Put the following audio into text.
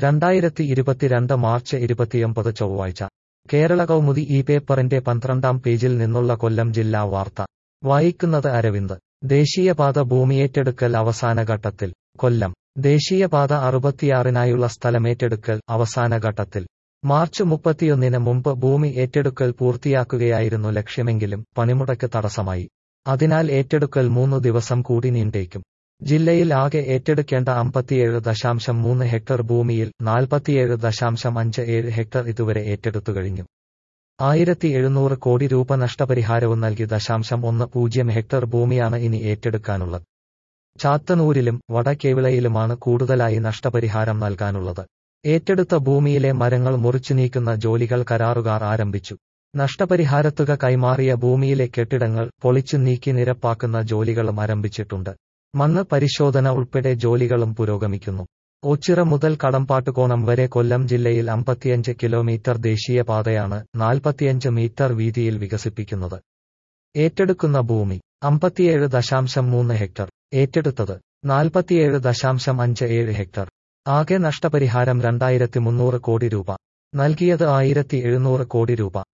രണ്ടായിരത്തി ഇരുപത്തിരണ്ട് മാർച്ച് ഇരുപത്തിയൊമ്പത് ചൊവ്വാഴ്ച കേരള കൗമുദി ഈ പേപ്പറിന്റെ പന്ത്രണ്ടാം പേജിൽ നിന്നുള്ള കൊല്ലം ജില്ലാ വാർത്ത വായിക്കുന്നത് അരവിന്ദ് ദേശീയപാത ഭൂമിയേറ്റെടുക്കൽ അവസാന ഘട്ടത്തിൽ കൊല്ലം ദേശീയപാത അറുപത്തിയാറിനായുള്ള സ്ഥലമേറ്റെടുക്കൽ അവസാന ഘട്ടത്തിൽ മാർച്ച് മുപ്പത്തിയൊന്നിന് മുമ്പ് ഭൂമി ഏറ്റെടുക്കൽ പൂർത്തിയാക്കുകയായിരുന്നു ലക്ഷ്യമെങ്കിലും പണിമുടക്ക് തടസ്സമായി അതിനാൽ ഏറ്റെടുക്കൽ മൂന്നു ദിവസം കൂടി നീണ്ടേക്കും ജില്ലയിൽ ആകെ ഏറ്റെടുക്കേണ്ട അമ്പത്തിയേഴ് ദശാംശം മൂന്ന് ഹെക്ടർ ഭൂമിയിൽ നാൽപ്പത്തിയേഴ് ദശാംശം അഞ്ച് ഏഴ് ഹെക്ടർ ഇതുവരെ ഏറ്റെടുത്തു കഴിഞ്ഞു ആയിരത്തി എഴുന്നൂറ് കോടി രൂപ നഷ്ടപരിഹാരവും നൽകി ദശാംശം ഒന്ന് പൂജ്യം ഹെക്ടർ ഭൂമിയാണ് ഇനി ഏറ്റെടുക്കാനുള്ളത് ചാത്തന്നൂരിലും വടക്കേവിളയിലുമാണ് കൂടുതലായി നഷ്ടപരിഹാരം നൽകാനുള്ളത് ഏറ്റെടുത്ത ഭൂമിയിലെ മരങ്ങൾ മുറിച്ചു നീക്കുന്ന ജോലികൾ കരാറുകാർ ആരംഭിച്ചു നഷ്ടപരിഹാരത്തുക കൈമാറിയ ഭൂമിയിലെ കെട്ടിടങ്ങൾ പൊളിച്ചു നീക്കി നിരപ്പാക്കുന്ന ജോലികളും ആരംഭിച്ചിട്ടുണ്ട് മണ്ണ് പരിശോധന ഉൾപ്പെടെ ജോലികളും പുരോഗമിക്കുന്നു ഓച്ചിറ മുതൽ കടമ്പാട്ടുകോണം വരെ കൊല്ലം ജില്ലയിൽ അമ്പത്തിയഞ്ച് കിലോമീറ്റർ ദേശീയപാതയാണ് നാൽപ്പത്തിയഞ്ച് മീറ്റർ വീതിയിൽ വികസിപ്പിക്കുന്നത് ഏറ്റെടുക്കുന്ന ഭൂമി അമ്പത്തിയേഴ് ദശാംശം മൂന്ന് ഹെക്ടർ ഏറ്റെടുത്തത് നാൽപ്പത്തിയേഴ് ദശാംശം അഞ്ച് ഏഴ് ഹെക്ടർ ആകെ നഷ്ടപരിഹാരം രണ്ടായിരത്തി മുന്നൂറ് കോടി രൂപ നൽകിയത് ആയിരത്തി എഴുന്നൂറ് കോടി രൂപ